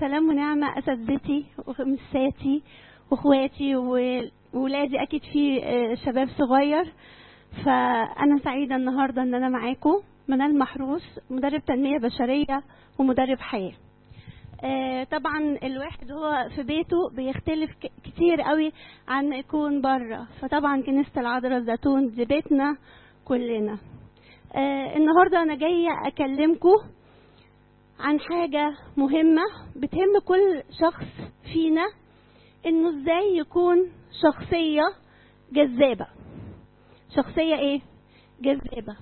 سلام ونعمة أساتذتي ومساتي وإخواتي وولادي أكيد في آه، شباب صغير فأنا سعيدة النهاردة إن أنا معاكم منال محروس مدرب تنمية بشرية ومدرب حياة آه، طبعا الواحد هو في بيته بيختلف ك- كتير قوي عن ما يكون بره فطبعا كنيسة العذراء الزيتون دي بيتنا كلنا آه، النهارده انا جايه اكلمكم عن حاجه مهمه بتهم كل شخص فينا انه ازاي يكون شخصيه جذابه شخصيه ايه جذابه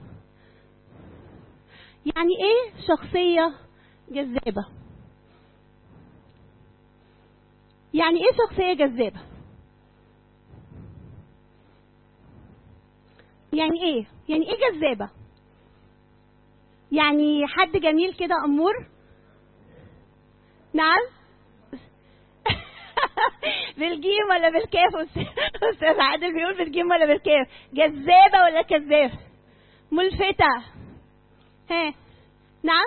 يعني ايه شخصيه جذابه يعني ايه شخصيه جذابه يعني ايه يعني ايه جذابه يعني حد جميل كده امور نعم بالجيم ولا بالكاف أستاذ- استاذ عادل بيقول بالجيم ولا بالكاف جذابه ولا كذاب ملفته ها نعم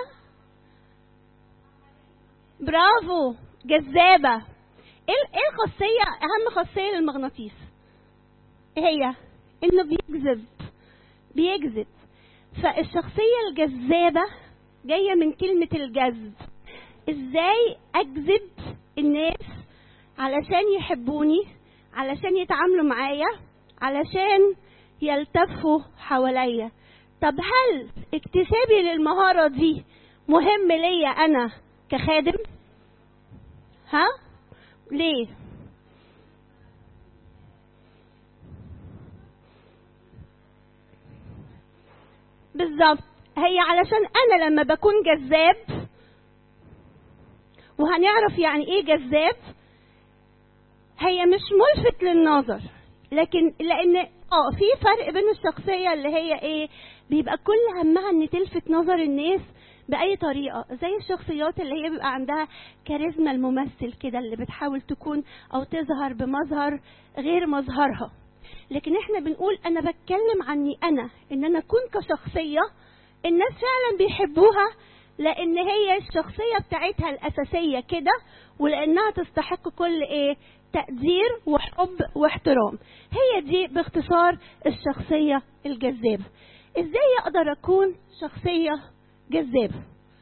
برافو جذابه ايه ايه الخاصيه اهم خاصيه للمغناطيس ايه هي انه بيجذب بيجذب فالشخصية الجذابة جاية من كلمة الجذب ازاي اجذب الناس علشان يحبوني علشان يتعاملوا معايا علشان يلتفوا حواليا طب هل اكتسابي للمهارة دي مهم ليا انا كخادم ها ليه بالظبط هي علشان انا لما بكون جذاب وهنعرف يعني ايه جذاب هي مش ملفت للنظر لكن لان اه في فرق بين الشخصيه اللي هي ايه بيبقى كل همها ان تلفت نظر الناس باي طريقه زي الشخصيات اللي هي بيبقى عندها كاريزما الممثل كده اللي بتحاول تكون او تظهر بمظهر غير مظهرها لكن احنا بنقول انا بتكلم عني انا ان انا اكون كشخصيه الناس فعلا بيحبوها لان هي الشخصيه بتاعتها الاساسيه كده ولانها تستحق كل ايه تقدير وحب واحترام هي دي باختصار الشخصيه الجذابه ازاي اقدر اكون شخصيه جذابه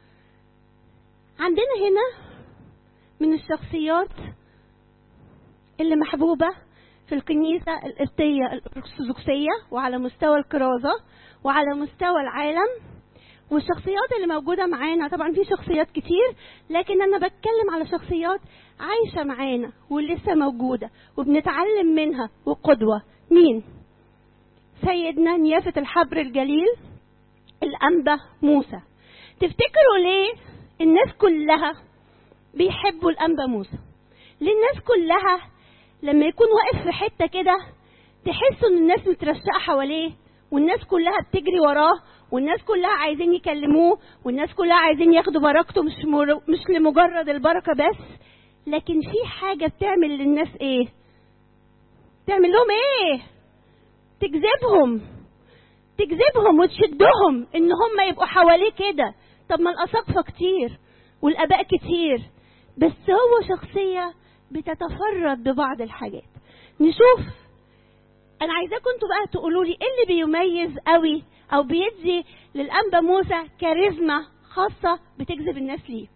عندنا هنا من الشخصيات اللي محبوبة في الكنيسة القبطية الأرثوذكسية وعلى مستوى الكرازة وعلى مستوى العالم والشخصيات اللي موجودة معانا طبعا في شخصيات كتير لكن أنا بتكلم على شخصيات عايشة معانا ولسه موجودة وبنتعلم منها وقدوة مين؟ سيدنا نيافة الحبر الجليل الأنبا موسى تفتكروا ليه الناس كلها بيحبوا الأنبا موسى ليه الناس كلها لما يكون واقف في حتة كده تحسوا ان الناس مترشقة حواليه والناس كلها بتجري وراه والناس كلها عايزين يكلموه والناس كلها عايزين ياخدوا بركته مش مر... مش لمجرد البركة بس لكن في حاجة بتعمل للناس ايه تعمل لهم ايه تجذبهم تجذبهم وتشدهم ان هم يبقوا حواليه كده طب ما الاساقفه كتير والاباء كتير بس هو شخصيه بتتفرد ببعض الحاجات نشوف انا عايزاكم انتوا بقى تقولوا لي ايه اللي بيميز قوي او بيدي للانبا موسى كاريزما خاصه بتجذب الناس ليه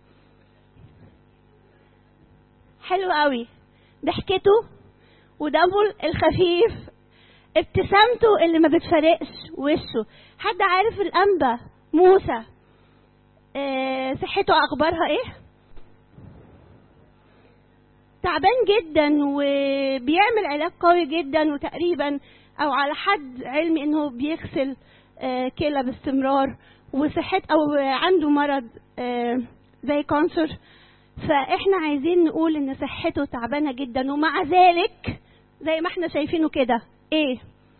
حلو قوي ضحكته ودمه الخفيف ابتسامته اللي ما بتفرقش وشه حد عارف الانبا موسى آه، صحته اخبارها ايه تعبان جدا وبيعمل علاج قوي جدا وتقريبا او على حد علمي انه بيغسل آه، كلى باستمرار وصحت او عنده مرض آه، زي كانسر فاحنا عايزين نقول ان صحته تعبانه جدا ومع ذلك زي ما احنا شايفينه كده ايه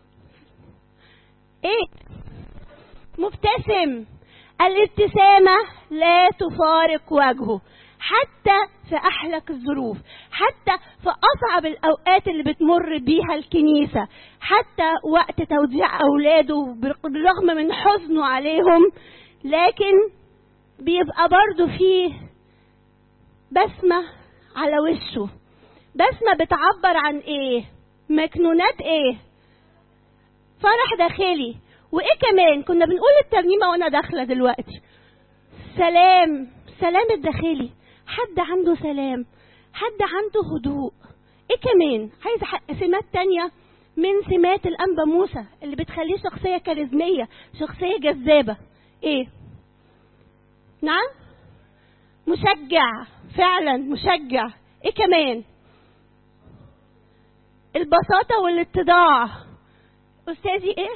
ايه مبتسم الابتسامة لا تفارق وجهه حتى في أحلك الظروف حتى في أصعب الأوقات اللي بتمر بيها الكنيسة حتى وقت توديع أولاده بالرغم من حزنه عليهم لكن بيبقى برضه فيه بسمة على وشه بسمة بتعبر عن ايه مكنونات ايه فرح داخلي وايه كمان كنا بنقول الترنيمة وانا داخلة دلوقتي سلام سلام الداخلي حد عنده سلام حد عنده هدوء ايه كمان عايزه ح- سمات تانية من سمات الانبا موسى اللي بتخليه شخصيه كاريزميه شخصيه جذابه ايه نعم مشجع فعلا مشجع ايه كمان البساطه والاتضاع استاذي ايه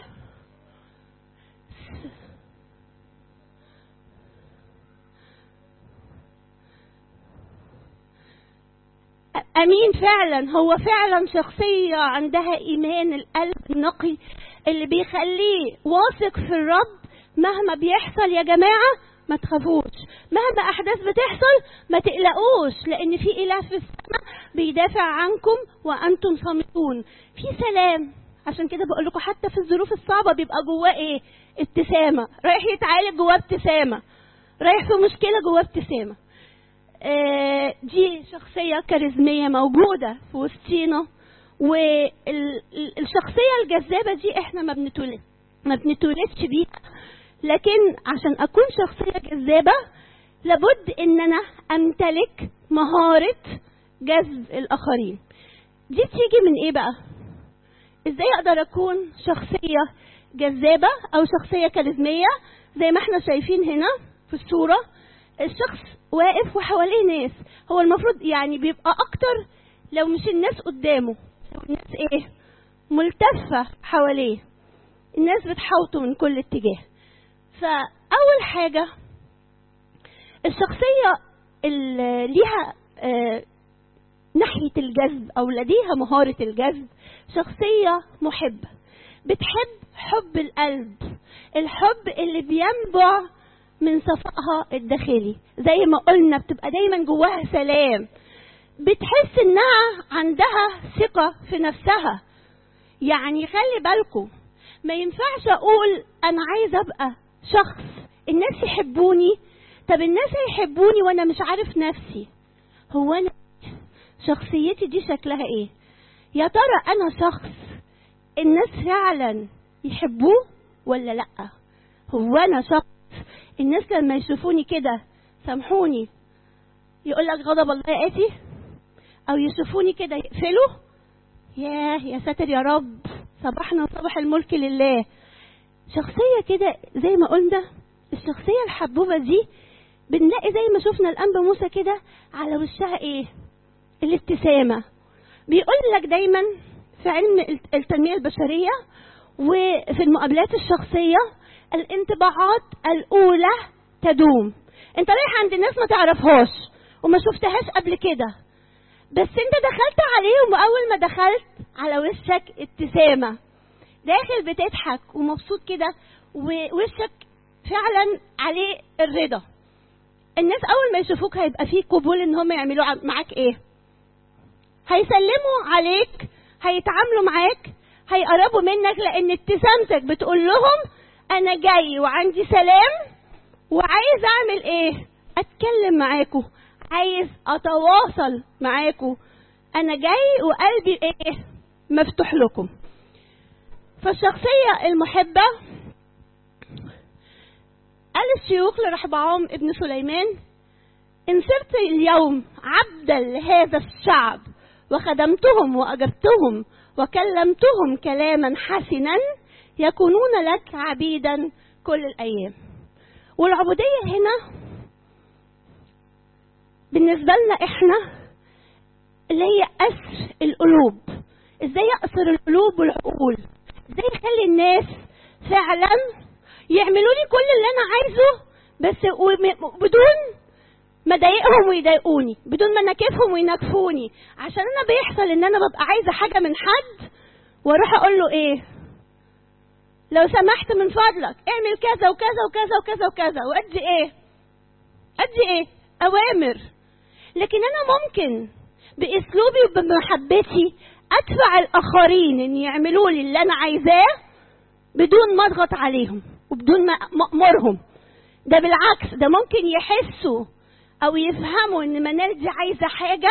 امين فعلا هو فعلا شخصيه عندها ايمان القلب النقي اللي بيخليه واثق في الرب مهما بيحصل يا جماعه ما تخافوش مهما احداث بتحصل ما تقلقوش لان في اله في السماء بيدافع عنكم وانتم صامتون في سلام عشان كده بقول لكم حتى في الظروف الصعبه بيبقى جواه ايه ابتسامه رايح يتعالج جواه ابتسامه رايح في مشكله جواه ابتسامه آه، دي شخصية كاريزمية موجودة في وسطينا والشخصية الجذابة دي احنا ما بنتولد ما بنتولدش بيها لكن عشان اكون شخصية جذابة لابد ان انا امتلك مهارة جذب الاخرين دي بتيجي من ايه بقى ازاي اقدر اكون شخصية جذابة او شخصية كاريزمية زي ما احنا شايفين هنا في الصورة الشخص واقف وحواليه ناس هو المفروض يعني بيبقى اكتر لو مش الناس قدامه لو الناس ايه ملتفة حواليه الناس بتحوطه من كل اتجاه فاول حاجة الشخصية اللي ليها آه، ناحية الجذب أو لديها مهارة الجذب شخصية محبة بتحب حب القلب الحب اللي بينبع من صفائها الداخلي زي ما قلنا بتبقى دايما جواها سلام بتحس انها عندها ثقة في نفسها يعني خلي بالكم ما ينفعش اقول انا عايزه ابقى شخص الناس يحبوني طب الناس هيحبوني وانا مش عارف نفسي هو انا شخصيتي دي شكلها ايه يا ترى انا شخص الناس فعلا يحبوه ولا لا هو انا شخص الناس لما يشوفوني كده سامحوني يقول لك غضب الله ياتي او يشوفوني كده يقفلوا ياه يا ساتر يا رب صباحنا وصباح الملك لله شخصية كده زي ما قلنا الشخصية الحبوبة دي بنلاقي زي ما شفنا الأنبا موسى كده على وشها ايه الابتسامة بيقول لك دايما في علم التنمية البشرية وفي المقابلات الشخصية الانطباعات الأولى تدوم انت رايح عند ناس ما تعرفهاش وما شفتهاش قبل كده بس انت دخلت عليهم واول ما دخلت على وشك ابتسامة داخل بتضحك ومبسوط كده ووشك فعلا عليه الرضا الناس اول ما يشوفوك هيبقى فيه قبول ان هم يعملوا معاك ايه هيسلموا عليك هيتعاملوا معاك هيقربوا منك لان ابتسامتك بتقول لهم انا جاي وعندي سلام وعايز اعمل ايه اتكلم معاكم عايز اتواصل معاكم انا جاي وقلبي ايه مفتوح لكم فالشخصية المحبة قال الشيوخ لرحبعام ابن سليمان إن صرت اليوم عبدا لهذا الشعب وخدمتهم وأجبتهم وكلمتهم كلاما حسنا يكونون لك عبيدا كل الأيام والعبودية هنا بالنسبة لنا إحنا اللي هي أسر القلوب إزاي أسر القلوب والعقول إزاي أخلي الناس فعلا يعملوا لي كل اللي أنا عايزه بس بدون ما اضايقهم ويضايقوني بدون ما نكفهم وينكفوني عشان انا بيحصل ان انا ببقى عايزه حاجه من حد واروح اقول له ايه لو سمحت من فضلك اعمل كذا وكذا وكذا وكذا وكذا وادي ايه ادي ايه اوامر لكن انا ممكن باسلوبي وبمحبتي ادفع الاخرين ان يعملوا لي اللي انا عايزاه بدون ما اضغط عليهم وبدون ما امرهم ده بالعكس ده ممكن يحسوا او يفهموا ان منال دي عايزه حاجه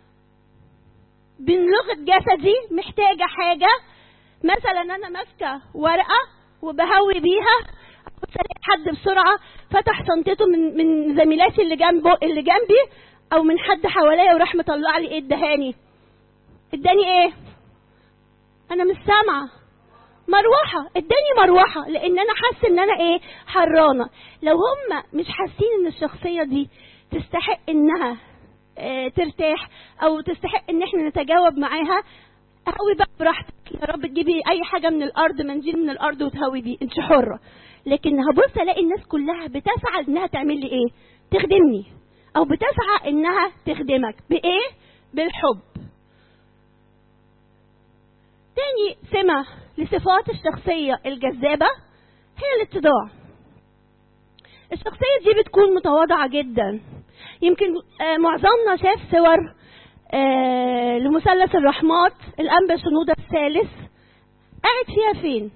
بلغه جسدي محتاجه حاجه مثلا انا ماسكه ورقه وبهوي بيها حد بسرعه فتح شنطته من من زميلاتي اللي جنبه اللي جنبي او من حد حواليا وراح مطلع لي ايه ادهاني اداني ايه انا مش سامعه مروحه اداني مروحه لان انا حاسه ان انا ايه حرانه لو هم مش حاسين ان الشخصيه دي تستحق انها اه ترتاح او تستحق ان احنا نتجاوب معاها هوي بقى براحتك يا رب تجيبي اي حاجه من الارض منزل من الارض وتهوي بيه انت حره لكن هبص الاقي الناس كلها بتسعى انها تعمل لي ايه تخدمني او بتسعى انها تخدمك بايه بالحب تاني سمة لصفات الشخصية الجذابة هي الاتضاع الشخصية دي بتكون متواضعة جدا يمكن آه معظمنا شاف صور آه لمثلث الرحمات الأنبا شنودة الثالث قاعد فيها فين؟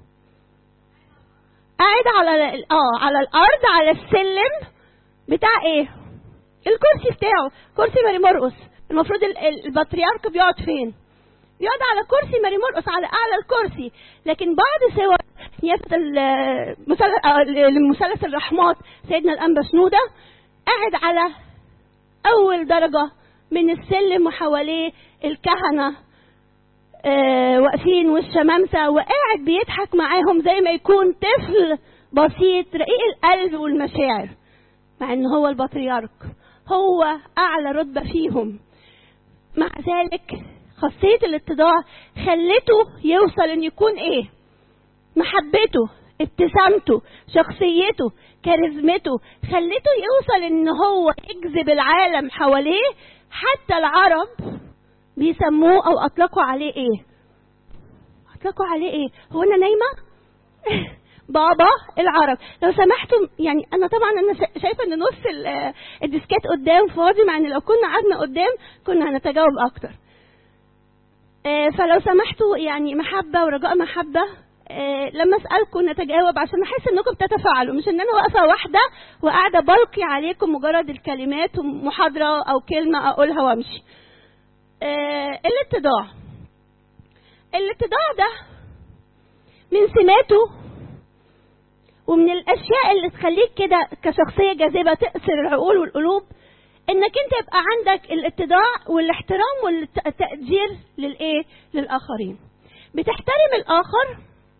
قاعد على اه على الأرض على السلم بتاع ايه؟ الكرسي بتاعه كرسي ماري مرقس المفروض البطريرك بيقعد فين؟ يقعد على كرسي ماري مرقص على اعلى الكرسي لكن بعض صور نيافه المثلث الرحمات سيدنا الانبا شنوده قاعد على اول درجه من السلم وحواليه الكهنه آه واقفين والشمامسه وقاعد بيضحك معاهم زي ما يكون طفل بسيط رقيق القلب والمشاعر مع ان هو البطريرك هو اعلى رتبه فيهم مع ذلك خاصية الاتضاع خلته يوصل ان يكون ايه محبته ابتسامته شخصيته كاريزمته خلته يوصل ان هو يجذب العالم حواليه حتى العرب بيسموه او اطلقوا عليه ايه اطلقوا عليه ايه هو انا نايمه بابا العرب لو سمحتم يعني انا طبعا انا شايفه ان نص الديسكات قدام فاضي مع ان لو كنا قعدنا قدام كنا هنتجاوب اكتر فلو سمحتوا يعني محبه ورجاء محبه لما اسالكم نتجاوب عشان احس انكم بتتفاعلوا مش ان انا واقفه واحده وقاعده بلقي عليكم مجرد الكلمات ومحاضره او كلمه اقولها وامشي الاتضاع الاتضاع ده من سماته ومن الاشياء اللي تخليك كده كشخصيه جاذبه تاثر العقول والقلوب انك انت يبقى عندك الاتضاع والاحترام والتقدير للايه للاخرين بتحترم الاخر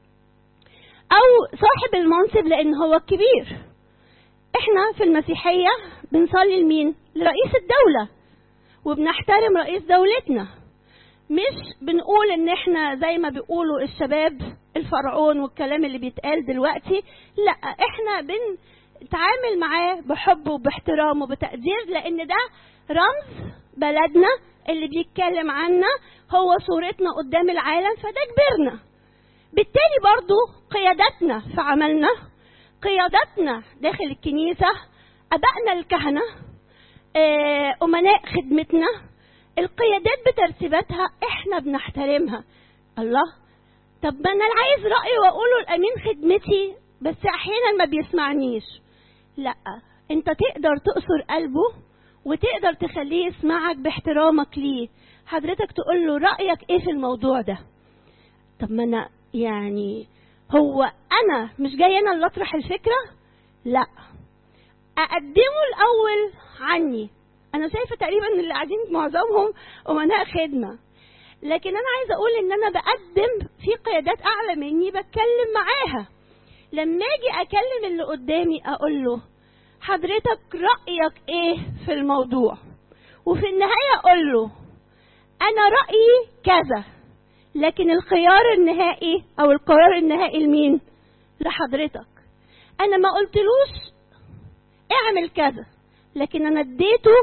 او صاحب المنصب لان هو الكبير احنا في المسيحيه بنصلي لمين لرئيس الدوله وبنحترم رئيس دولتنا مش بنقول ان احنا زي ما بيقولوا الشباب الفرعون والكلام اللي بيتقال دلوقتي لا احنا بن نتعامل معاه بحب وباحترام وبتقدير لان ده رمز بلدنا اللي بيتكلم عنا هو صورتنا قدام العالم فده كبرنا بالتالي برضو قيادتنا في عملنا قيادتنا داخل الكنيسة أبائنا الكهنة أمناء خدمتنا القيادات بترتيباتها احنا بنحترمها الله طب ما انا عايز رأيي واقوله الامين خدمتي بس احيانا ما بيسمعنيش لا انت تقدر تقصر قلبه وتقدر تخليه يسمعك باحترامك ليه حضرتك تقول له رايك ايه في الموضوع ده طب ما انا يعني هو انا مش جاي انا اللي اطرح الفكره لا اقدمه الاول عني انا شايفه تقريبا اللي قاعدين معظمهم امناء خدمه لكن انا عايزه اقول ان انا بقدم في قيادات اعلى مني بتكلم معاها لما اجي اكلم اللي قدامي اقول له حضرتك رايك ايه في الموضوع وفي النهايه اقول له انا رايي كذا لكن الخيار النهائي او القرار النهائي لمين لحضرتك انا ما قلتلوش اعمل كذا لكن انا اديته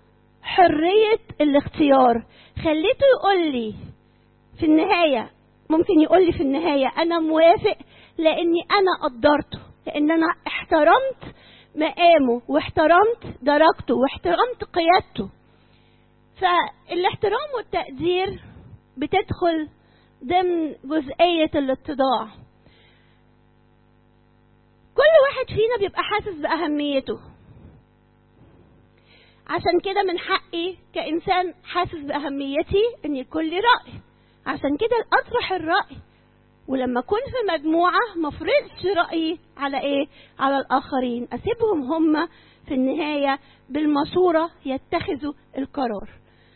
حريه الاختيار خليته يقول لي في النهايه ممكن يقول لي في النهايه انا موافق لاني انا قدرته لان انا احترمت مقامه واحترمت درجته واحترمت قيادته فالاحترام والتقدير بتدخل ضمن جزئية الاتضاع كل واحد فينا بيبقى حاسس بأهميته عشان كده من حقي كإنسان حاسس بأهميتي إن يكون لي رأي عشان كده أطرح الرأي ولما أكون في مجموعة ما افرضش رأيي على إيه؟ على الآخرين أسيبهم هم في النهاية بالمشورة يتخذوا القرار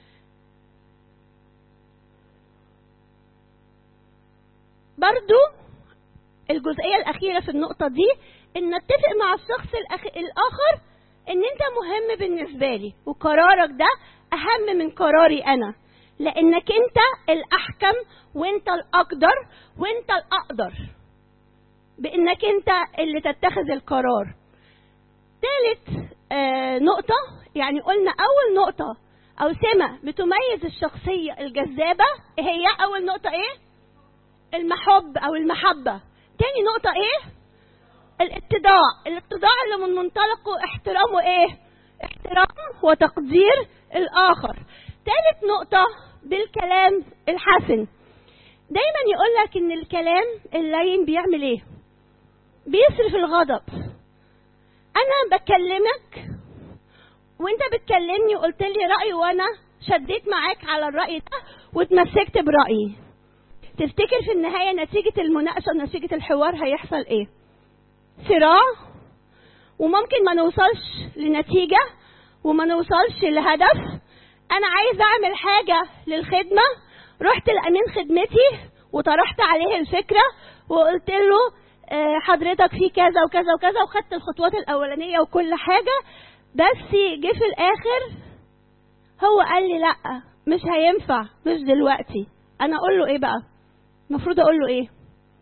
برضو الجزئية الأخيرة في النقطة دي إن نتفق مع الشخص الأخ... الآخر إن أنت مهم بالنسبة لي وقرارك ده أهم من قراري أنا لأنك أنت الأحكم وأنت الأقدر وأنت الأقدر بإنك أنت اللي تتخذ القرار ثالث آه نقطة يعني قلنا أول نقطة أو سمة بتميز الشخصية الجذابة هي أول نقطة إيه؟ المحب أو المحبة تاني نقطة إيه؟ الاتضاع الاتضاع اللي من منطلقه احترامه إيه؟ احترام وتقدير الآخر ثالث نقطة بالكلام الحسن دايما يقول لك ان الكلام اللين بيعمل ايه بيصرف الغضب انا بكلمك وانت بتكلمني وقلت لي رايي وانا شديت معاك على الراي ده واتمسكت برايي تفتكر في النهايه نتيجه المناقشه ونتيجه الحوار هيحصل ايه صراع وممكن ما نوصلش لنتيجه وما نوصلش لهدف انا عايز اعمل حاجه للخدمه رحت لامين خدمتي وطرحت عليه الفكره وقلت له آه، حضرتك في كذا وكذا وكذا وخدت الخطوات الاولانيه وكل حاجه بس جه في الاخر هو قال لي لا مش هينفع مش دلوقتي انا اقول له ايه بقى المفروض اقول له ايه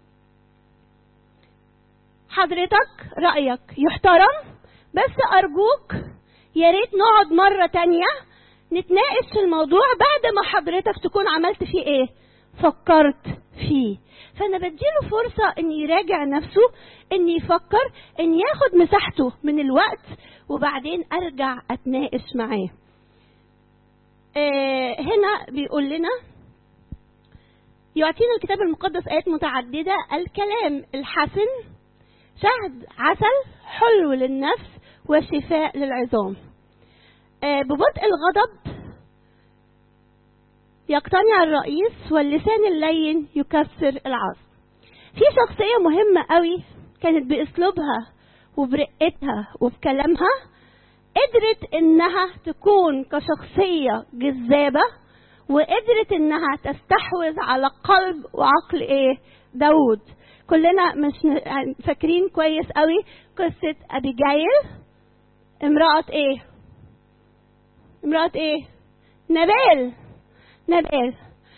حضرتك رايك يحترم بس ارجوك يا ريت نقعد مره تانيه نتناقش في الموضوع بعد ما حضرتك تكون عملت فيه ايه فكرت فيه فانا بديله فرصه ان يراجع نفسه ان يفكر ان ياخد مساحته من الوقت وبعدين ارجع اتناقش معاه آه هنا بيقول لنا يعطينا الكتاب المقدس آيات متعددة الكلام الحسن شهد عسل حلو للنفس وشفاء للعظام آه ببطء الغضب يقتنع الرئيس واللسان اللين يكسر العصر في شخصية مهمة قوي كانت بأسلوبها وبرقتها وبكلامها قدرت انها تكون كشخصية جذابة وقدرت انها تستحوذ على قلب وعقل ايه داود كلنا مش فاكرين كويس قوي قصة ابيجايل امرأة ايه امرأة ايه نبال نبال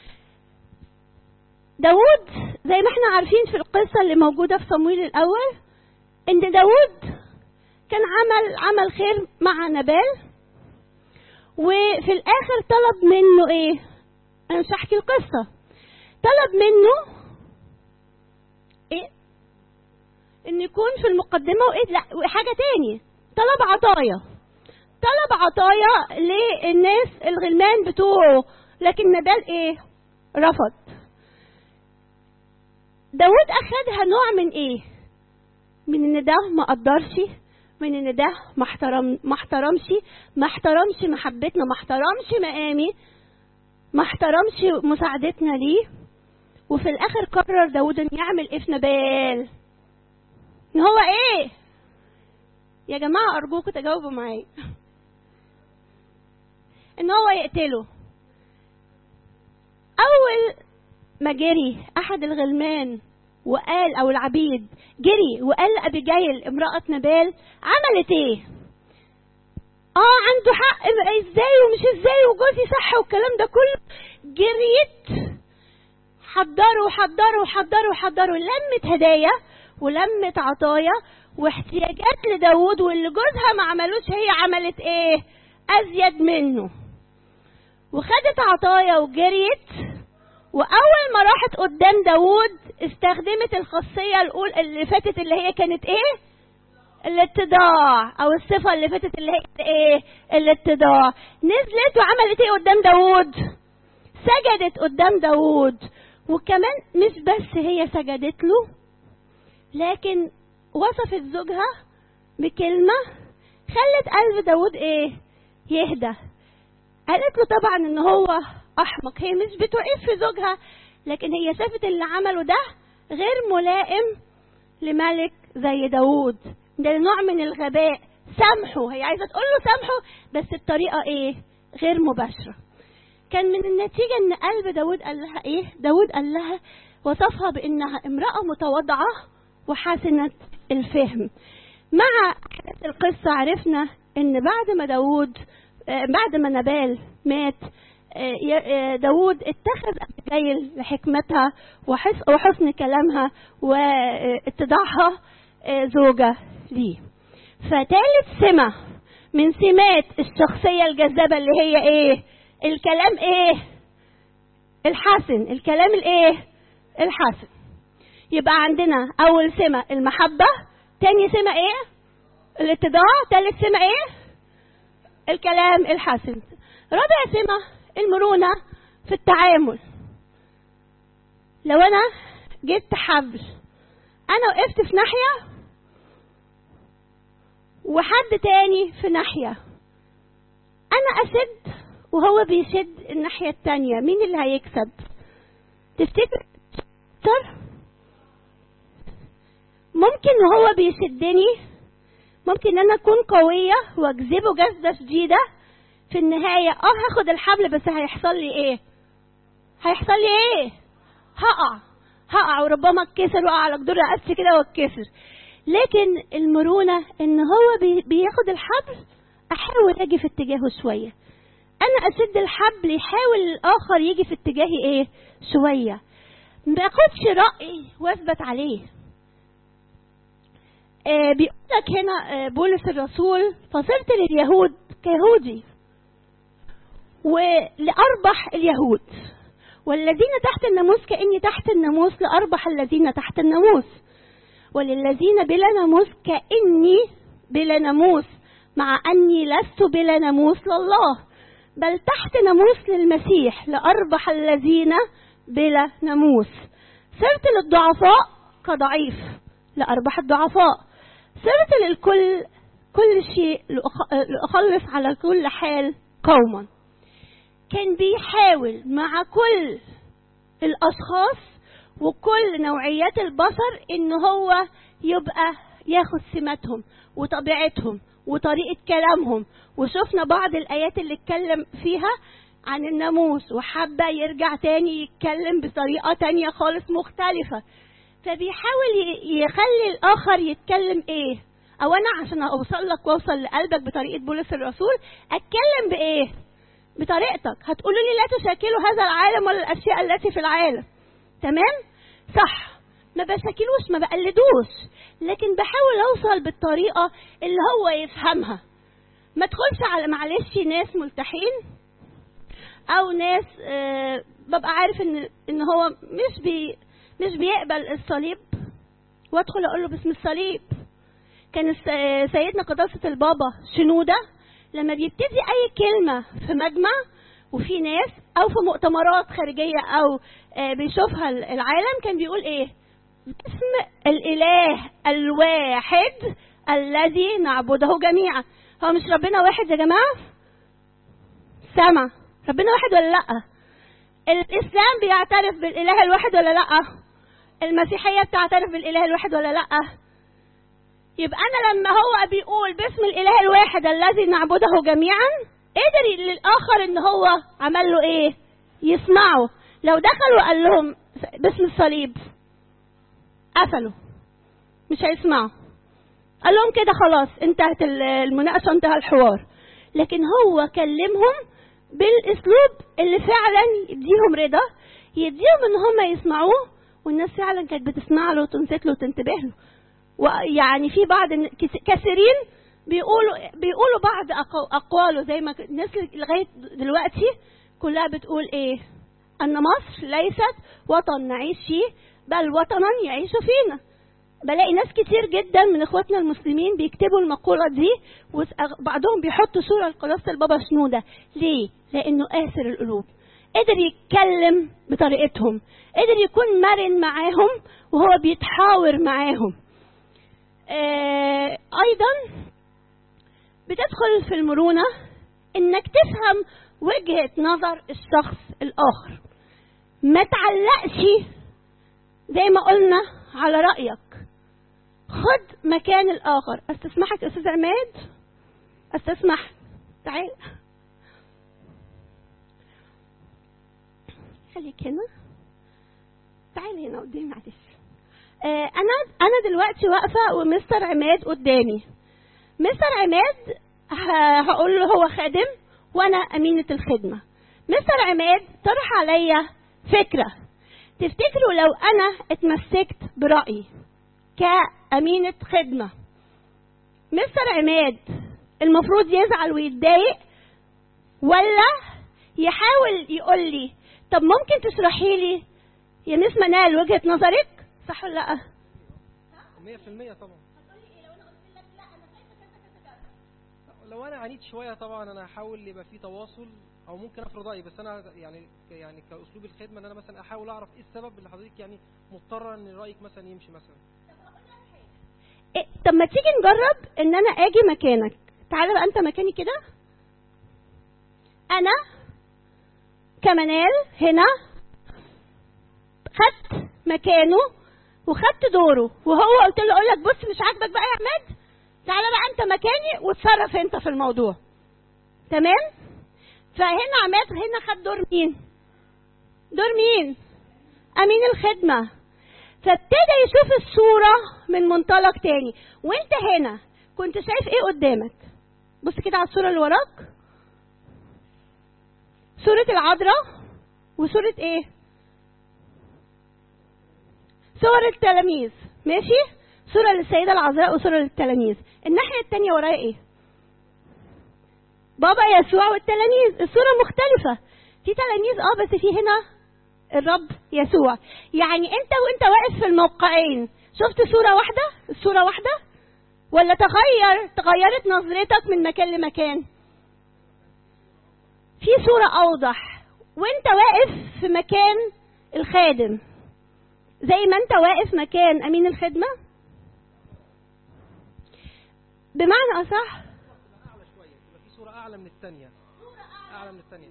داود زي ما احنا عارفين في القصة اللي موجودة في صمويل الأول إن داود كان عمل عمل خير مع نبال وفي الآخر طلب منه إيه؟ أنا مش هحكي القصة طلب منه إيه؟ إن يكون في المقدمة وإيه؟ لا وحاجة تاني طلب عطايا طلب عطايا للناس الغلمان بتوعه لكن نبال إيه؟ رفض داود أخدها نوع من إيه؟ من إن ده ما قدرش من ان ده ما احترم ما احترمش ما احترمش محبتنا ما احترمش مقامي ما احترمش مساعدتنا ليه وفي الاخر قرر داود ان يعمل ايه في نبال ان هو ايه يا جماعه ارجوكم تجاوبوا معايا ان هو يقتله اول ما جري احد الغلمان وقال او العبيد جري وقال لابيجايل امراه نبال عملت ايه اه عنده حق ازاي ومش ازاي وجوزي صح والكلام ده كله جريت حضروا حضروا حضروا حضروا لمت هدايا ولمت عطايا واحتياجات لداود واللي جوزها ما عملوش هي عملت ايه ازيد منه وخدت عطايا وجريت واول ما راحت قدام داوود استخدمت الخاصيه الاولى اللي فاتت اللي هي كانت ايه الاتضاع او الصفه اللي فاتت اللي هي ايه الاتضاع نزلت وعملت ايه قدام داوود سجدت قدام داوود وكمان مش بس هي سجدت له لكن وصفت زوجها بكلمه خلت قلب داوود ايه يهدى قالت له طبعا ان هو احمق هي مش بتعيب في زوجها لكن هي شافت اللي عمله ده غير ملائم لملك زي داوود ده نوع من الغباء سامحه هي عايزه تقول له سامحه بس بطريقه ايه غير مباشره كان من النتيجه ان قلب داوود قال لها ايه داوود قال لها وصفها بانها امراه متواضعه وحسنه الفهم مع احداث القصه عرفنا ان بعد ما داوود آه، بعد ما نبال مات آه، ي- آه، داوود اتخذ أبيجيل لحكمتها وحس- وحسن كلامها واتضاعها آه، زوجة ليه فتالت سمة من سمات الشخصية الجذابة اللي هي ايه الكلام ايه الحسن الكلام الايه الحسن يبقى عندنا اول سمة المحبة تاني سمة ايه الاتضاع تالت سمة ايه الكلام الحسن رابع سمة المرونة في التعامل لو انا جبت حبل انا وقفت في ناحية وحد تاني في ناحية انا اشد وهو بيشد الناحية التانية مين اللي هيكسب تفتكر تفتكر؟ ممكن وهو بيشدني ممكن انا اكون قوية واجذبه جذبة شديدة في النهاية اه هاخد الحبل بس هيحصل لي ايه هيحصل لي ايه هقع هقع وربما اتكسر واقع على جدور رقبتي كده واتكسر لكن المرونة ان هو بي- بياخد الحبل احاول اجي في اتجاهه شوية انا اشد الحبل يحاول الاخر يجي في اتجاهي ايه شوية ما اخدش رأي واثبت عليه آه بيقول لك هنا آه بولس الرسول فصرت لليهود كيهودي ولأربح اليهود والذين تحت الناموس كأني تحت الناموس لأربح الذين تحت الناموس وللذين بلا ناموس كأني بلا ناموس مع أني لست بلا ناموس لله بل تحت ناموس للمسيح لأربح الذين بلا ناموس صرت للضعفاء كضعيف لأربح الضعفاء صرت للكل كل شيء لأخ- لأخلص على كل حال قوما كان بيحاول مع كل الأشخاص وكل نوعيات البشر إن هو يبقى ياخد سماتهم وطبيعتهم وطريقة كلامهم وشفنا بعض الآيات اللي اتكلم فيها عن الناموس وحابة يرجع تاني يتكلم بطريقة تانية خالص مختلفة فبيحاول ي- يخلي الآخر يتكلم إيه أو أنا عشان أوصل لك وأوصل لقلبك بطريقة بولس الرسول أتكلم بإيه بطريقتك هتقولوا لي لا تشاكلوا هذا العالم ولا الاشياء التي في العالم تمام صح ما بشاكلوش ما بقلدوش لكن بحاول اوصل بالطريقه اللي هو يفهمها ما تدخلش على معلش ناس ملتحين او ناس آه ببقى عارف ان ان هو مش بي مش بيقبل الصليب وادخل اقول له باسم الصليب كان الس- سيدنا قداسة البابا شنودة لما بيبتدي أي كلمة في مجمع وفي ناس أو في مؤتمرات خارجية أو آه، بيشوفها العالم كان بيقول إيه؟ باسم الإله الواحد الذي نعبده جميعا هو مش ربنا واحد يا جماعة؟ سمع ربنا واحد ولا لأ؟ الإسلام بيعترف بالإله الواحد ولا لأ؟ المسيحية بتعترف بالإله الواحد ولا لأ؟ يبقى انا لما هو بيقول باسم الاله الواحد الذي نعبده جميعا قدر للاخر ان هو عمل له ايه يسمعه لو دخل وقال لهم باسم الصليب قفلوا مش هيسمعوا قال لهم كده خلاص انتهت ال- المناقشه انتهى الحوار لكن هو كلمهم بالاسلوب اللي فعلا يديهم رضا يديهم ان هم يسمعوه والناس فعلا كانت بتسمع له وتنصت له وتنتبه له ويعني في بعض الن- كس- كثيرين بيقولوا بيقولوا بعض أقو- اقواله زي ما ك- الناس لغايه دلوقتي كلها بتقول ايه ان مصر ليست وطن نعيش فيه بل وطنا يعيش فينا بلاقي ناس كتير جدا من اخواتنا المسلمين بيكتبوا المقولة دي وبعضهم بيحطوا صورة لقداسة البابا شنودة ليه؟ لأنه آثر القلوب قدر يتكلم بطريقتهم قدر يكون مرن معاهم وهو بيتحاور معاهم آه أيضا بتدخل في المرونة انك تفهم وجهة نظر الشخص الاخر ما تعلقش زي ما قلنا على رأيك خد مكان الاخر استسمحك استاذ عماد استسمح تعال خليك هنا تعال هنا قدامي معلش آه انا انا دلوقتي واقفه ومستر عماد قدامي مستر عماد هقول له هو خادم وانا امينه الخدمه مستر عماد طرح عليا فكره تفتكروا لو انا اتمسكت برايي كامينه خدمه مستر عماد المفروض يزعل ويتضايق ولا يحاول يقول لي طب ممكن تشرحي لي يا مس منال وجهه نظرك صح ولا لا 100% طبعا لو انا عانيت شويه طبعا انا هحاول يبقى في تواصل او ممكن افرض رايي بس انا يعني يعني كاسلوب الخدمه ان انا مثلا احاول اعرف ايه السبب اللي حضرتك يعني مضطره ان رايك مثلا يمشي مثلا إيه طب ما تيجي نجرب ان انا اجي مكانك تعالى بقى انت مكاني كده انا كمنال هنا خدت مكانه وخدت دوره وهو قلت له اقول لك بص مش عاجبك بقى يا عماد تعالى بقى انت مكاني واتصرف انت في الموضوع تمام فهنا عماد هنا خد دور مين دور مين امين الخدمه فابتدى يشوف الصوره من منطلق تاني وانت هنا كنت شايف ايه قدامك بص كده على الصوره اللي وراك صوره العذراء وصوره ايه صور التلاميذ ماشي صورة للسيدة العذراء وصورة للتلاميذ الناحية التانية ورايا ايه بابا يسوع والتلاميذ الصورة مختلفة في تلاميذ اه بس في هنا الرب يسوع يعني انت وانت واقف في الموقعين شفت صورة واحدة الصورة واحدة ولا تغير تغيرت نظرتك من مكان لمكان في صورة أوضح وانت واقف في مكان الخادم زي ما انت واقف مكان أمين الخدمة بمعنى أصح اعلى شويه يبقى في صوره اعلى من الثانيه اعلى من الثانيه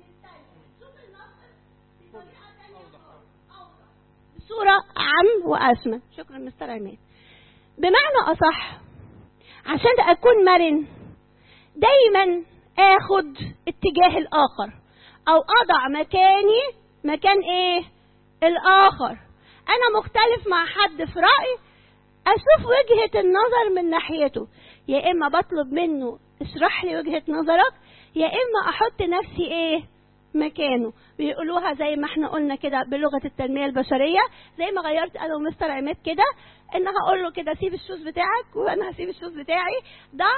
بصورة أعم وأشمل شكرا مستر عماد بمعنى أصح عشان أكون مرن دايما آخد اتجاه الآخر أو أضع مكاني مكان إيه الآخر أنا مختلف مع حد في رأي أشوف وجهة النظر من ناحيته يا إما بطلب منه اشرح لي وجهة نظرك يا إما أحط نفسي إيه مكانه بيقولوها زي ما احنا قلنا كده بلغة التنمية البشرية زي ما غيرت أنا ومستر عماد كده إن هقول له كده سيب الشوز بتاعك وأنا هسيب الشوز بتاعي ضع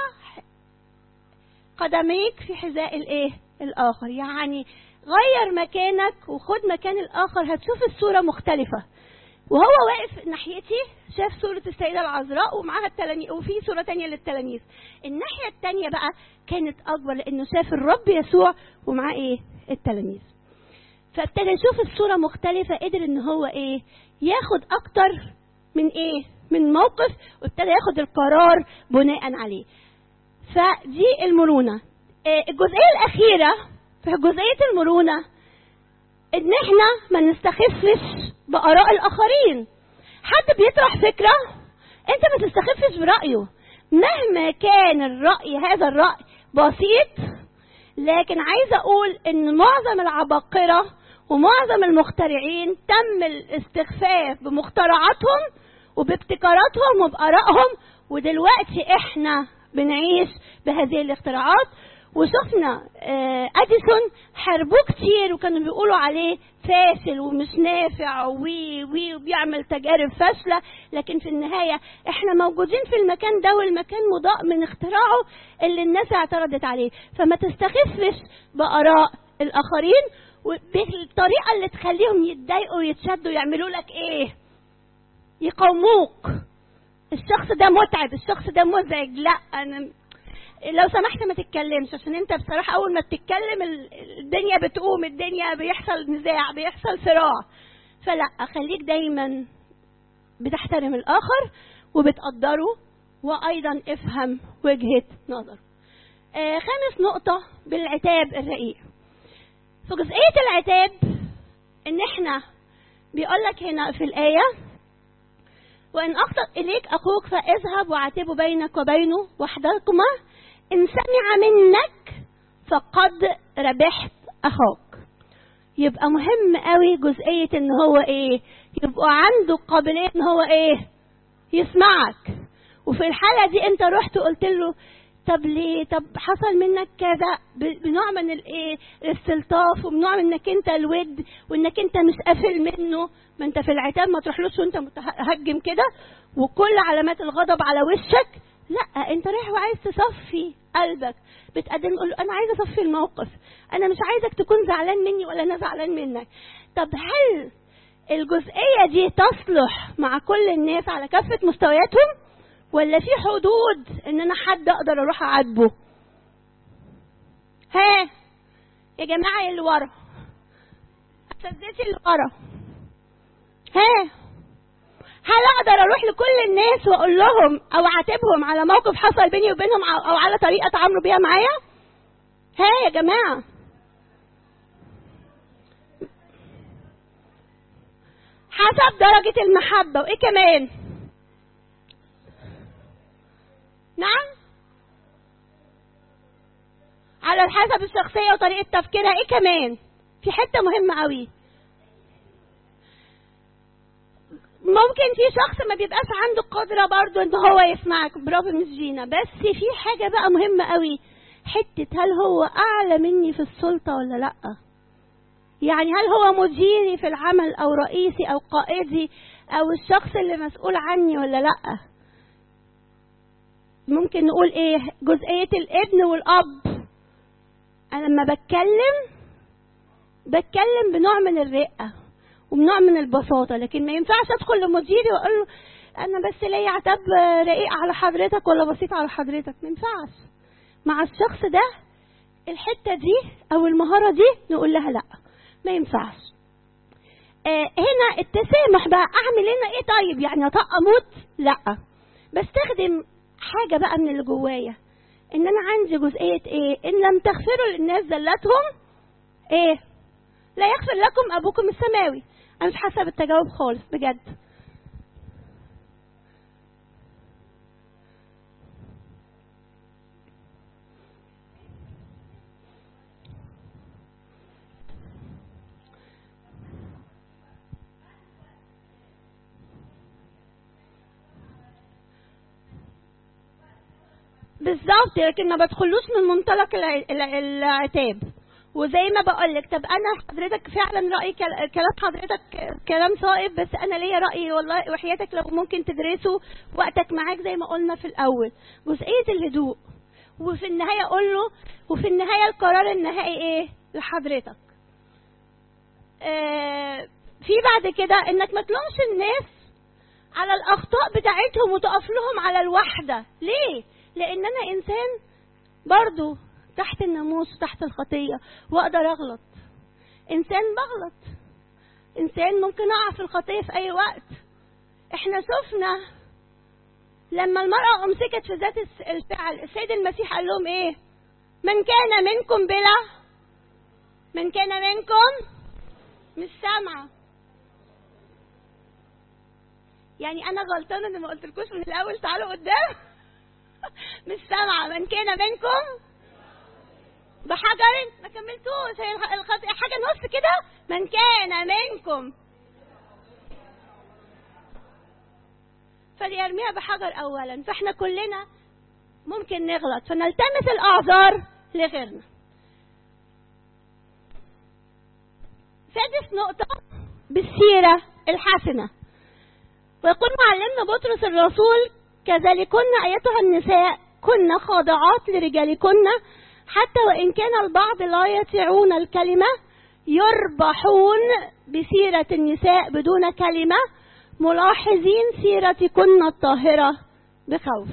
قدميك في حذاء الإيه الآخر يعني غير مكانك وخد مكان الآخر هتشوف الصورة مختلفة وهو واقف ناحيتي شاف صورة السيدة العذراء ومعاها التلاميذ وفي صورة تانية للتلاميذ الناحية التانية بقى كانت أكبر لأنه شاف الرب يسوع ومعاه إيه التلاميذ فابتدى يشوف الصورة مختلفة قدر إن هو إيه ياخد أكتر من إيه من موقف وابتدى ياخد القرار بناء عليه فدي المرونة إيه الجزئية الأخيرة في جزئية المرونة إن إحنا ما نستخفش بآراء الآخرين حد بيطرح فكرة أنت ما تستخفش برأيه مهما كان الرأي هذا الرأي بسيط لكن عايزة أقول إن معظم العباقرة ومعظم المخترعين تم الاستخفاف بمخترعاتهم وبابتكاراتهم وبآرائهم ودلوقتي إحنا بنعيش بهذه الاختراعات وشفنا اديسون حاربوه كتير وكانوا بيقولوا عليه فاشل ومش نافع وي وي وبيعمل تجارب فاشله لكن في النهايه احنا موجودين في المكان ده والمكان مضاء من اختراعه اللي الناس اعترضت عليه فما تستخفش باراء الاخرين بالطريقه اللي تخليهم يتضايقوا ويتشدوا يعملوا لك ايه يقاوموك الشخص ده متعب الشخص ده مزعج لا انا لو سمحت ما تتكلمش عشان انت بصراحه اول ما بتتكلم الدنيا بتقوم الدنيا بيحصل نزاع بيحصل صراع فلا خليك دايما بتحترم الاخر وبتقدره وايضا افهم وجهه نظره آه خامس نقطة بالعتاب الرقيق في جزئية العتاب ان احنا بيقول لك هنا في الآية وإن أخطأ إليك أخوك فاذهب وعاتبه بينك وبينه وحدكما إن سمع منك فقد ربحت أخاك يبقى مهم قوي جزئية إن هو إيه يبقى عنده قابلية إن هو إيه يسمعك وفي الحالة دي أنت رحت وقلت له طب ليه طب حصل منك كذا ب- بنوع من الايه الاستلطاف وبنوع من انك انت الود وانك انت مش قافل منه ما انت في العتاب ما تروحلوش وانت متهجم كده وكل علامات الغضب على وشك لا انت رايح وعايز تصفي قلبك بتقدم تقول له انا عايز اصفي الموقف انا مش عايزك تكون زعلان مني ولا انا زعلان منك طب هل الجزئيه دي تصلح مع كل الناس على كافه مستوياتهم ولا في حدود ان انا حد اقدر اروح اعاتبه ها يا جماعه اللي ورا اساتذتي اللي ورا ها هل اقدر اروح لكل الناس واقول لهم او اعاتبهم على موقف حصل بيني وبينهم أو- او على طريقه تعاملوا بيها معايا ها يا جماعه حسب درجه المحبه وايه كمان نعم على حسب الشخصية وطريقة تفكيرها ايه كمان في حتة مهمة قوي ممكن في شخص ما بيبقاش عنده قدرة برضو ان هو يسمعك برافو مس جينا بس في حاجة بقى مهمة قوي حتة هل هو اعلى مني في السلطة ولا لا يعني هل هو مديري في العمل او رئيسي او قائدي او الشخص اللي مسؤول عني ولا لا ممكن نقول ايه جزئية الابن والاب انا لما بتكلم بتكلم بنوع من الرقة وبنوع من البساطة لكن ما ينفعش ادخل لمديري واقول له انا بس ليا عتاب رقيق على حضرتك ولا بسيط على حضرتك ما ينفعش مع الشخص ده الحتة دي او المهارة دي نقول لها لا ما ينفعش آه هنا التسامح بقى اعمل هنا ايه طيب يعني اطق اموت لا بستخدم حاجة بقى من اللي جوايا ان انا عندي جزئية ايه ان لم تغفروا للناس زلتهم ايه لا يغفر لكم ابوكم السماوي انا مش حاسة بالتجاوب خالص بجد بالظبط لكن ما بدخلوش من منطلق الع- الع- العتاب وزي ما بقول لك طب انا حضرتك فعلا رايي كل- كلام حضرتك كلام صائب بس انا ليا راي والله وحياتك لو ممكن تدرسه وقتك معاك زي ما قلنا في الاول جزئيه الهدوء وفي النهايه اقول له وفي النهايه القرار النهائي ايه لحضرتك آه في بعد كده انك ما تلومش الناس على الاخطاء بتاعتهم وتقف لهم على الوحده ليه لان انا انسان برضو تحت الناموس وتحت الخطيه واقدر اغلط انسان بغلط انسان ممكن اقع في الخطيه في اي وقت احنا شفنا لما المرأة أمسكت في ذات الس- الفعل السيد المسيح قال لهم إيه من كان منكم بلا من كان منكم مش سامعة يعني أنا غلطانة إن ما قلتلكوش من الأول تعالوا قدام مش سامعة من كان منكم بحجر ما كملتوش هي الخ- الخط... حاجة نص كده من كان منكم فليرميها بحجر أولا فاحنا كلنا ممكن نغلط فنلتمس الأعذار لغيرنا سادس نقطة بالسيرة الحسنة ويقول معلمنا بطرس الرسول كذلكن أيتها النساء كن خاضعات لرجالكن حتى وإن كان البعض لا يطيعون الكلمة يربحون بسيرة النساء بدون كلمة ملاحظين سيرتكن الطاهرة بخوف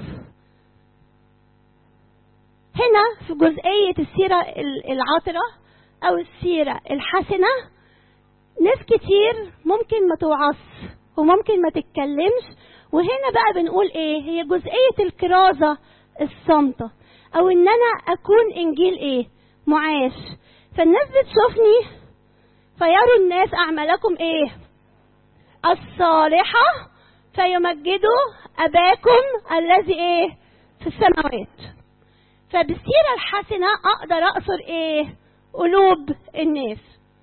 هنا في جزئية السيرة العاطرة أو السيرة الحسنة ناس كتير ممكن ما توعظ وممكن ما تتكلمش وهنا بقى بنقول ايه هي جزئية الكرازة الصامتة او ان انا اكون انجيل ايه معاش فالناس بتشوفني فيروا الناس اعمالكم ايه الصالحة فيمجدوا اباكم الذي ايه في السماوات فبالسيرة الحسنة اقدر اقصر ايه قلوب الناس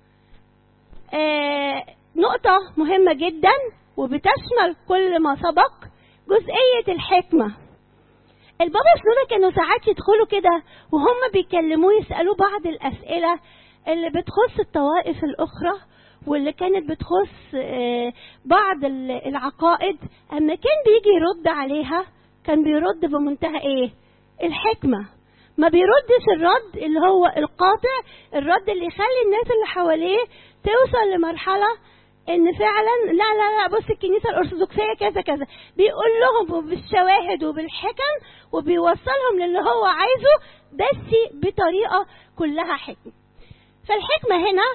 آه نقطة مهمة جدا وبتشمل كل ما سبق جزئية الحكمة البابا سنونا كانوا ساعات يدخلوا كده وهم بيكلموه يسألوه بعض الأسئلة اللي بتخص الطوائف الأخرى واللي كانت بتخص آه، بعض ال- العقائد أما كان بيجي يرد عليها كان بيرد بمنتهى إيه؟ الحكمة ما بيردش الرد اللي هو القاطع الرد اللي يخلي الناس اللي حواليه توصل لمرحلة ان فعلا لا لا لا بص الكنيسه الارثوذكسيه كذا كذا بيقول لهم بالشواهد وبالحكم وبيوصلهم للي هو عايزه بس بطريقه كلها حكمه فالحكمه هنا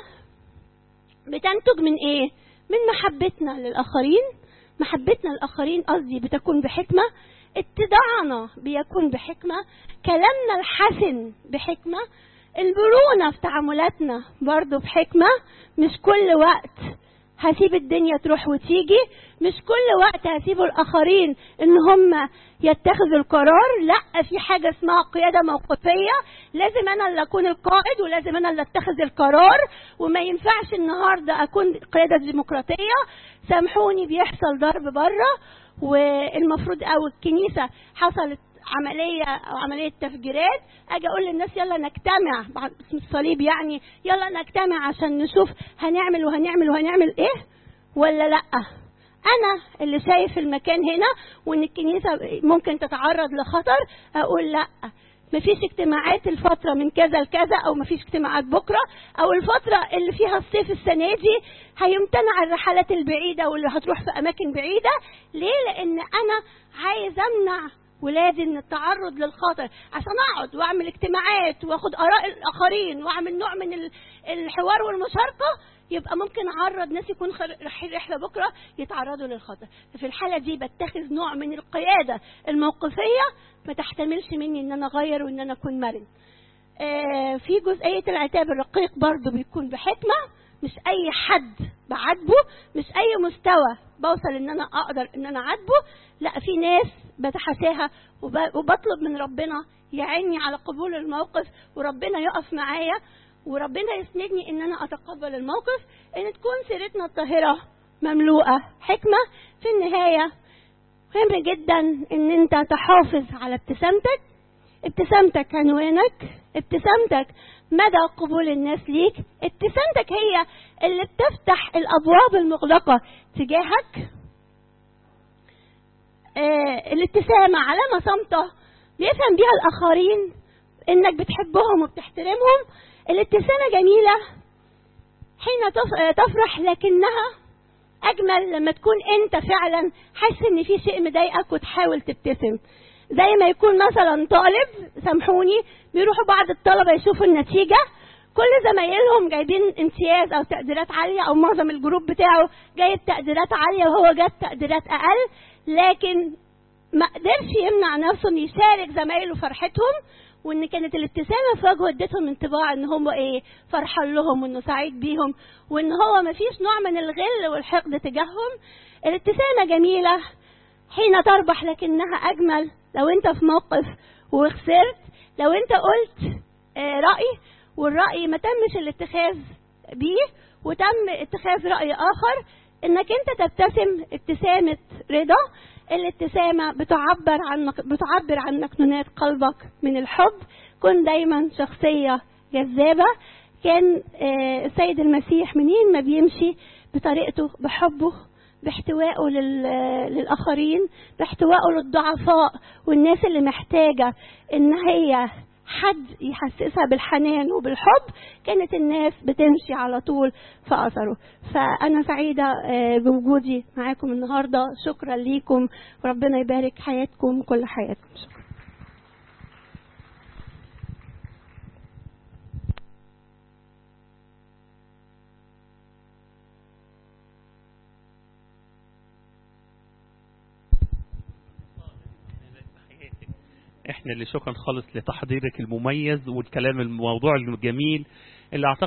بتنتج من ايه من محبتنا للاخرين محبتنا للاخرين قصدي بتكون بحكمه اتباعنا بيكون بحكمه كلامنا الحسن بحكمه المرونه في تعاملاتنا برضو بحكمه مش كل وقت هسيب الدنيا تروح وتيجي مش كل وقت هسيبوا الاخرين ان هم يتخذوا القرار لا في حاجه اسمها قياده موقفيه لازم انا اللي اكون القائد ولازم انا اللي اتخذ القرار وما ينفعش النهارده اكون قياده ديمقراطيه سامحوني بيحصل ضرب بره والمفروض او الكنيسه حصلت عملية أو عملية تفجيرات أجي أقول للناس يلا نجتمع بعد اسم الصليب يعني يلا نجتمع عشان نشوف هنعمل وهنعمل وهنعمل إيه ولا لأ أنا اللي شايف المكان هنا وإن الكنيسة ممكن تتعرض لخطر أقول لأ مفيش اجتماعات الفترة من كذا لكذا أو مفيش اجتماعات بكرة أو الفترة اللي فيها الصيف السنة دي هيمتنع الرحلات البعيدة واللي هتروح في أماكن بعيدة ليه؟ لأن أنا عايز أمنع ولادي من التعرض للخطر عشان اقعد واعمل اجتماعات واخد اراء الاخرين واعمل نوع من ال- الحوار والمشاركه يبقى ممكن اعرض ناس يكون خر- رايحين رحله بكره يتعرضوا للخطر ففي الحاله دي بتخذ نوع من القياده الموقفيه ما تحتملش مني ان انا اغير وان انا اكون مرن آه، في جزئيه العتاب الرقيق برضو بيكون بحكمه مش اي حد بعاتبه مش اي مستوى بوصل ان انا اقدر ان انا اعاتبه لا في ناس بتحاساها وب- وبطلب من ربنا يعيني على قبول الموقف وربنا يقف معايا وربنا يسندني ان انا اتقبل الموقف ان تكون سيرتنا الطاهره مملوءه حكمه في النهايه مهم جدا ان انت تحافظ على ابتسامتك ابتسامتك عنوانك ابتسامتك مدى قبول الناس ليك ابتسامتك هي اللي بتفتح الابواب المغلقه تجاهك آه الابتسامه علامه صامته بيفهم بيها الاخرين انك بتحبهم وبتحترمهم الابتسامه جميله حين تف- آه، تفرح لكنها اجمل لما تكون انت فعلا حاسس ان في شيء مضايقك وتحاول تبتسم زي ما يكون مثلا طالب سامحوني بيروحوا بعض الطلبه يشوفوا النتيجه كل زمايلهم جايبين امتياز او تقديرات عاليه او معظم الجروب بتاعه جايب تقديرات عاليه وهو جاب تقديرات اقل لكن ما قدرش يمنع نفسه ان يشارك زمايله فرحتهم وان كانت الابتسامه في وجهه ادتهم انطباع ان هم ايه فرحان لهم وانه سعيد بيهم وان هو ما فيش نوع من الغل والحقد تجاههم الابتسامه جميله حين تربح لكنها اجمل لو انت في موقف وخسرت لو انت قلت آه، راي والراي ما تمش الاتخاذ بيه وتم اتخاذ راي اخر انك انت تبتسم ابتسامه رضا الابتسامه بتعبر عن بتعبر عن مكنونات قلبك من الحب كن دايما شخصيه جذابه كان آه، السيد المسيح منين ما بيمشي بطريقته بحبه باحتوائه لل- للآخرين باحتوائه للضعفاء والناس اللي محتاجة إن هي حد يحسسها بالحنان وبالحب كانت الناس بتمشي على طول في أثره فأنا سعيدة آه، بوجودي معاكم النهاردة شكرا ليكم وربنا يبارك حياتكم كل حياتكم شكرا احنا اللي شكرا خالص لتحضيرك المميز والكلام الموضوع الجميل اللي اعتقد